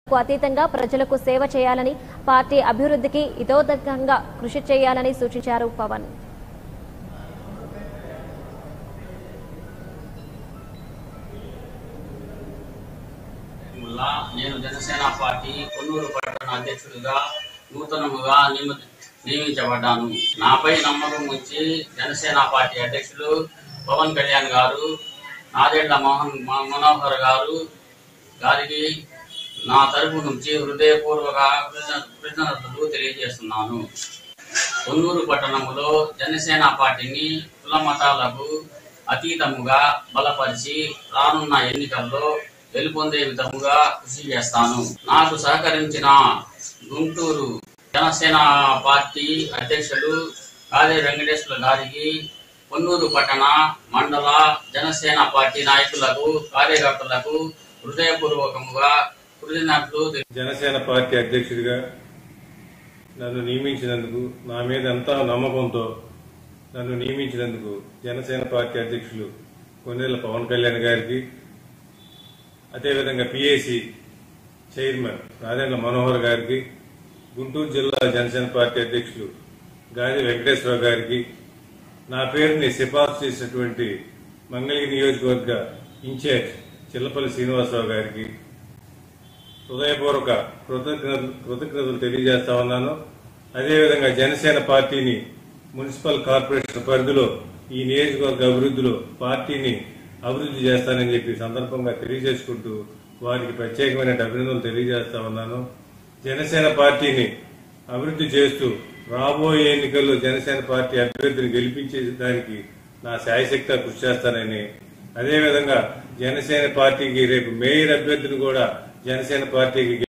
కు అతీతంగా ప్రజలకు సేవ చేయాలని పార్టీ అభివృద్ధికి ఇతోదకంగా కృషి చేయాలని సూచించారు పవన్ ముల్లా నేను జనసేన పార్టీ కొన్నూరు పట్టణ అధ్యక్షుడిగా నూతనముగా నియమ- నియమించబడ్డాను నాపై నమ్మకం ఉంచి జనసేన పార్టీ అధ్యక్షులు పవన్ కళ్యాణ్ గారు నాదెండ్ల మోహన్ మ- మనోహర్ గారు గారికి నా తరపు నుంచి హృదయపూర్వక కృతజ్ఞ- కృతజ్ఞతలు తెలియజేస్తున్నాను కొన్నూరు పట్టణంలో జనసేన పార్టీని కుల మతాలకు అతీతముగా బలపరిచి రానున్న ఎన్నికల్లో గెలుపొందే విధముగా కృషి చేస్తాను నాకు సహకరించిన గుంటూరు జనసేన పార్టీ అధ్యక్షులు కాదే వెంకటేశ్వర గారికి కొన్నూరు పట్టణ మండల జనసేన పార్టీ నాయకులకు కార్యకర్తలకు హృదయపూర్వకముగా కృతజ్ఞతలు తెలి- జనసేన పార్టీ అధ్యక్షుడిగా నన్ను నియమించినందుకు నా మీద ఎంతో నమ్మకంతో నన్ను నియమించినందుకు జనసేన పార్టీ అధ్యక్షులు కొన్నేళ్ల పవన్ కళ్యాణ్ గారికి అదేవిధంగా పిఏసి చైర్మన్ నాదెండ్ల మనోహర్ గారికి గుంటూరు జిల్లా జనసేన పార్టీ అధ్యక్షులు గాది వెంకటేశ్వరరావు గారికి నా పేరుని సిఫార్సు చేసినటువంటి మంగళగిరి నియోజకవర్గ ఇన్ఛార్జ్ చిల్లపల్లి శ్రీనివాసరావు గారికి హృదయపూర్వక కృతజ్ఞతలు కృతజ్ఞతలు తెలియజేస్తా ఉన్నాను అదేవిధంగా జనసేన పార్టీని మున్సిపల్ కార్పొరేషన్ పరిధిలో ఈ నియోజకవర్గ అభివృద్ధిలో పార్టీని అభివృద్ధి చేస్తానని చెప్పి సందర్భంగా తెలియజేసుకుంటూ వారికి ప్రత్యేకమైన అభినందనలు తెలియజేస్తా ఉన్నాను జనసేన పార్టీని అభివృద్ధి చేస్తూ రాబోయే ఎన్నికల్లో జనసేన పార్టీ అభ్యర్థిని గెలిపించే దానికి నా శాయశక్తిగా కృషి చేస్తానని అదేవిధంగా జనసేన పార్టీకి రేపు మేయర్ అభ్యర్థిని కూడా జనసేన పార్టీకి